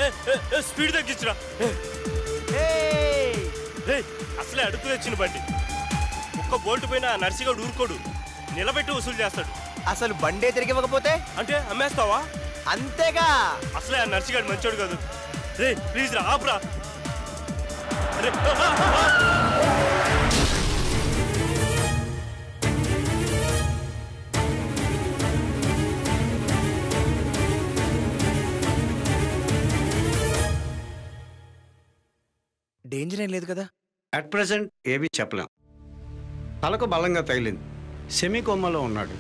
Speed తగ్గించురా రేయ్, అసలే అడుగు తెచ్చిన బండి ఒక్క బోల్ట్ పైన నర్సిగాడు ఊరుకోడు నిలబెట్టి వసూలు చేస్తాడు అసలు బండే తిరిగివ్వకపోతే అంటే అమ్మేస్తావా అంతేగా అసలే ఆ నర్సిగాడు మంచోడు కాదు రే ప్లీజ్ రా ఆపురా రే, ఆ, ఆ, ఆ. డేంజర్ ఏం లేదు కదా అట్ ప్రజెంట్ ఏమీ చెప్పలేం తలకు బలంగా తగిలింది సెమీ కోమాలో ఉన్నాడు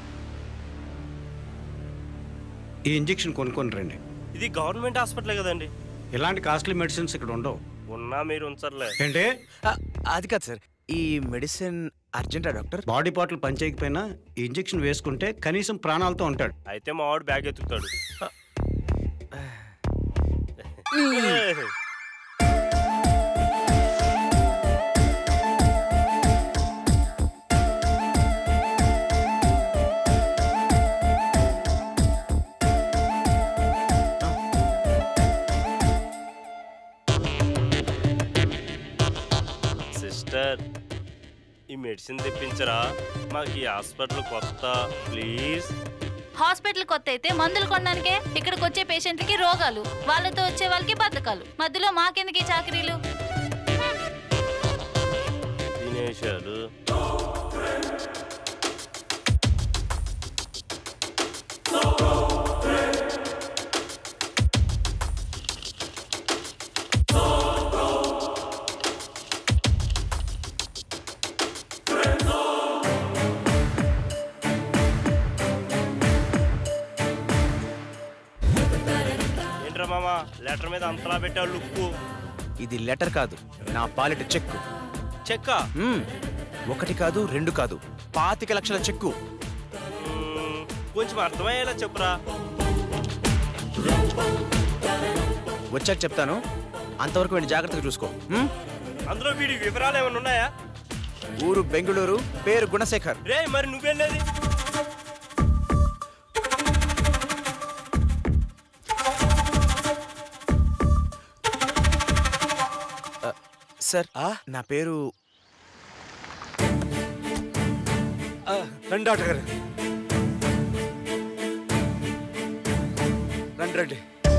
ఈ ఇంజెక్షన్ కొనుక్కొని రండి ఇది గవర్నమెంట్ హాస్పిటల్ కదండి ఇలాంటి కాస్ట్లీ మెడిసిన్స్ ఇక్కడ ఉండవు ఉన్నా మీరు ఉంచర్లే ఏంటి ఆ, అది కాదు సార్ ఈ మెడిసిన్ అర్జెంటా డాక్టర్ బాడీ పార్ట్లు పనిచేయకపోయినా ఈ ఇంజెక్షన్ వేసుకుంటే కనీసం ప్రాణాలతో ఉంటాడు అయితే మా వాడు బ్యాగ్ ఎత్తుతాడు సిస్టర్ ఈ మెడిసిన్ తెప్పించరా మాకు ఈ హాస్పిటల్ కొత్త ప్లీజ్ హాస్పిటల్ కొత్త అయితే మందులు కొనడానికే ఇక్కడికి వచ్చే పేషెంట్లకి రోగాలు వాళ్ళతో వచ్చే వాళ్ళకి బతకాలు మధ్యలో మాకెందుకు ఈ చాకరీలు వినేశాలు ఏంట్రా మామ లెటర్ మీద అంతలా పెట్టావు లుక్కు ఇది లెటర్ కాదు నా పాలిట చెక్కు చెక్క మ్మ్. ఒకటి కాదు రెండు కాదు పాతిక లక్షల చెక్కు మ్మ్, కొంచెం అర్థమయ్యేలా చెప్పురా వచ్చాక చెప్తాను అంతవరకు వెళ్ళి జాగ్రత్తగా చూసుకో మ్మ్? అందులో వీడి వివరాలు ఏమైనా ఉన్నాయా ఊరు బెంగళూరు పేరు గుణశేఖర్ రే మరి నువ్వెళ్ళేది సార్ నా పేరు రండి డాక్టర్ గారు రండి రండి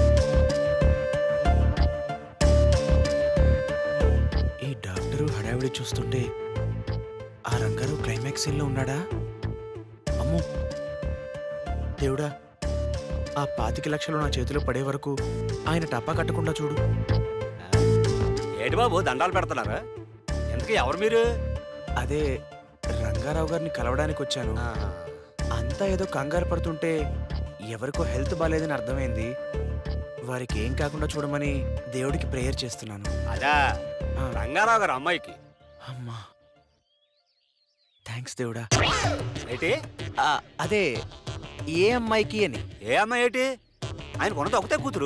ఈ డాక్టరు హడావిడి చూస్తుంటే ఆ రంగారు క్లైమాక్స్ లో ఉన్నాడా అమ్మో దేవుడా ఆ పాతిక లక్షలు నా చేతిలో పడే వరకు ఆయన టపా కట్టకుండా చూడు ఏటి బాబు దండాలు పెడుతున్నారా ఎందుకు ఎవరు మీరు అదే రంగారావు గారిని కలవడానికి వచ్చాను అంతా ఏదో కంగారు పడుతుంటే ఎవరికో హెల్త్ బాగాలేదని అర్థమైంది వారికి ఏం కాకుండా చూడమని దేవుడికి ప్రేయర్ చేస్తున్నాను అదా ఆ, రంగారావు గారు అమ్మాయికి అమ్మా థ్యాంక్స్ దేవుడా ఏంటి ఆ, అదే ఏ అమ్మాయికి అని ఏ అమ్మాయి ఏంటి ఆయన కొన్నది ఒకతే కూతురు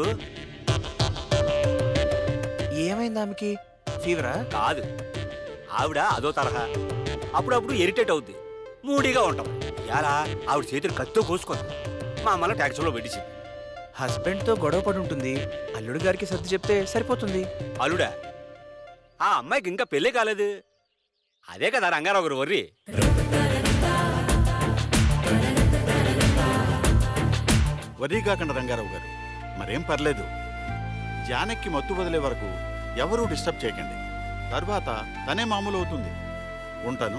ఏమైంది ఆమెకి ఫీవరా కాదు ఆవిడ అదో తరహా అప్పుడప్పుడు ఇరిటేట్ అవుద్ది మూడీగా ఉంటాం ఇలా ఆవిడ చేతులు కత్తో కోసుకుంది మా అమ్మలో ట్యాక్సీలో పెట్టించింది హస్బెండ్ తో గొడవ పడి ఉంటుంది అల్లుడు గారికి సర్ది చెప్తే సరిపోతుంది అల్లుడా ఆ అమ్మాయికి ఇంకా పెళ్ళే కాలేదు అదే కదా రంగారావు గారు వర్రి వరీ కాకండి రంగారావు గారు మరేం పర్లేదు జానక్కి మత్తు వదిలే వరకు ఎవరూ డిస్టర్బ్ చేయకండి తర్వాత తనే మామూలు అవుతుంది ఉంటాను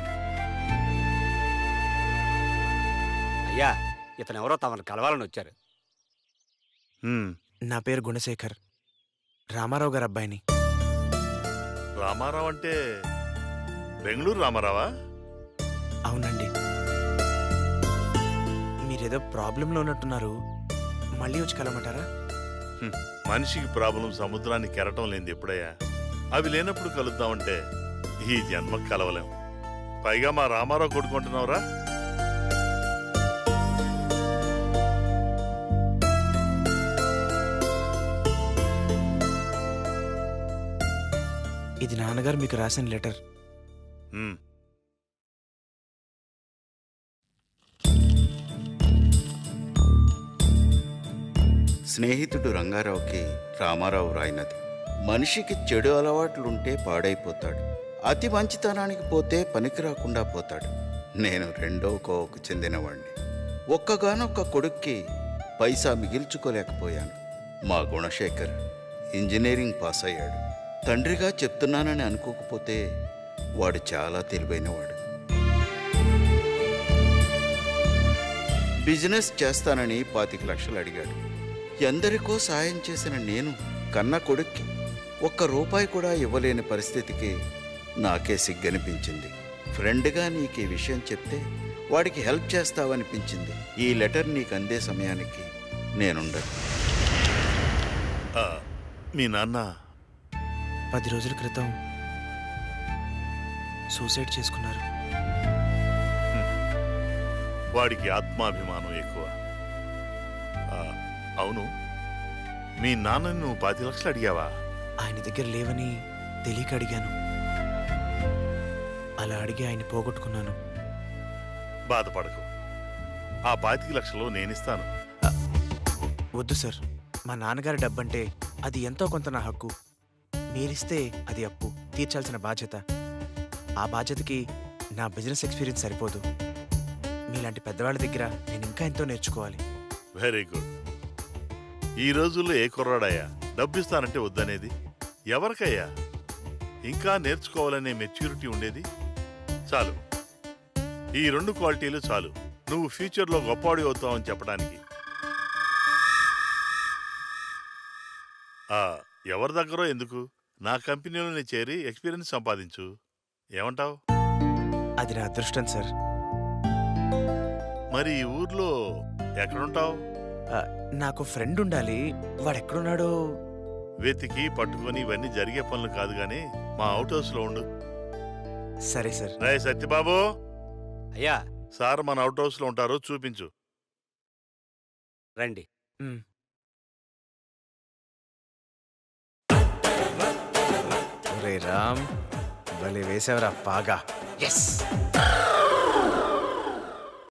అయ్యా ఇతను ఎవరో తమను కలవాలని వచ్చారు నా పేరు గుణశేఖర్ రామారావు గారు అబ్బాయిని రామారావు అంటే బెంగళూరు రామారావా అవునండి మీరేదో ప్రాబ్లంలో ఉన్నట్టున్నారు మళ్ళీ వచ్చి కలవమంటారా హ్మ్. మనిషికి ప్రాబ్లం సముద్రాన్ని కెరటం లేనిది ఎప్పుడయ్యా అవి లేనప్పుడు కలుద్దామంటే ఈ జన్మ కలవలేం పైగా మా రామారావు కొడుకుంటున్నావురా ఇది నాన్నగారు మీకు రాసిన లెటర్ హ్మ్. స్నేహితుడు రంగారావుకి రామారావు రాయినది మనిషికి చెడు అలవాట్లుంటే పాడైపోతాడు అతి మంచితనానికి పోతే పనికి రాకుండా పోతాడు నేను రెండో కోవకు చెందినవాణ్ణి ఒక్కగానొక్క కొడుక్కి పైసా మిగిల్చుకోలేకపోయాను మా గుణశేఖర్ ఇంజనీరింగ్ పాస్ అయ్యాడు తండ్రిగా చెప్తున్నానని అనుకోకపోతే వాడు చాలా తెలివైనవాడు బిజినెస్ చేస్తానని పాతిక లక్షలు అడిగాడు ఎందరికో సాయం చేసిన నేను కన్న కొడుక్కి ఒక్క రూపాయి కూడా ఇవ్వలేని పరిస్థితికి నాకే సిగ్గనిపించింది ఫ్రెండ్గా నీకు ఈ విషయం చెప్తే వాడికి హెల్ప్ చేస్తావనిపించింది ఈ లెటర్ నీకు అందే సమయానికి నేనుండను ఆ, మీ నాన్న పది రోజుల క్రితం సూసైడ్ చేసుకున్నారు వాడికి ఆత్మాభిమానం ఎక్కువ ఆ, అవును మీ నాన్నని నువ్వు పది లక్షలు అడిగావా ఆయన దగ్గర లేవని తెలియక అడిగాను అలా అడిగి ఆయన పోగొట్టుకున్నాను బాధపడకు ఆ పాతిక లక్షలు నేనిస్తాను వద్దు సార్ మా నాన్నగారి డబ్బంటే అది ఎంతో కొంత నా హక్కు మీరిస్తే అది అప్పు తీర్చాల్సిన బాధ్యత ఆ బాధ్యతకి నా బిజినెస్ ఎక్స్పీరియన్స్ సరిపోదు మీలాంటి పెద్దవాళ్ళ దగ్గర నేను ఇంకా ఎంతో నేర్చుకోవాలి వెరీ గుడ్ ఈ రోజుల్లో ఏ కుర్రాడయ్యా డబ్బు ఇస్తానంటే వద్దనేది ఎవరికయ్యా ఇంకా నేర్చుకోవాలనే మెచ్యూరిటీ ఉండేది చాలు ఈ రెండు క్వాలిటీలు చాలు నువ్వు ఫ్యూచర్లో గొప్పవాడి అవుతావని చెప్పడానికి ఆ, ఎవరి దగ్గరో ఎందుకు నా కంపెనీలోనే చేరి ఎక్స్పీరియన్స్ సంపాదించు ఏమంటావ్ అది నా అదృష్టం సార్ మరి ఈ ఊర్లో ఎక్కడుంటావు ఆ, నాకు ఫ్రెండ్ ఉండాలి వాడు ఎక్కడున్నాడో వెతికి పట్టుకొని ఇవన్నీ జరిగే పనులు కాదు గాని మా అవుట్ హౌస్ లో ఉండు సరే సార్ రే సత్యబాబు అయ్యా సార్ మన అవుట్ హౌస్ లో ఉంటారు చూపించు రండి ఉమ్. రే రామ్ భలే వేసావురా పాగా ఎస్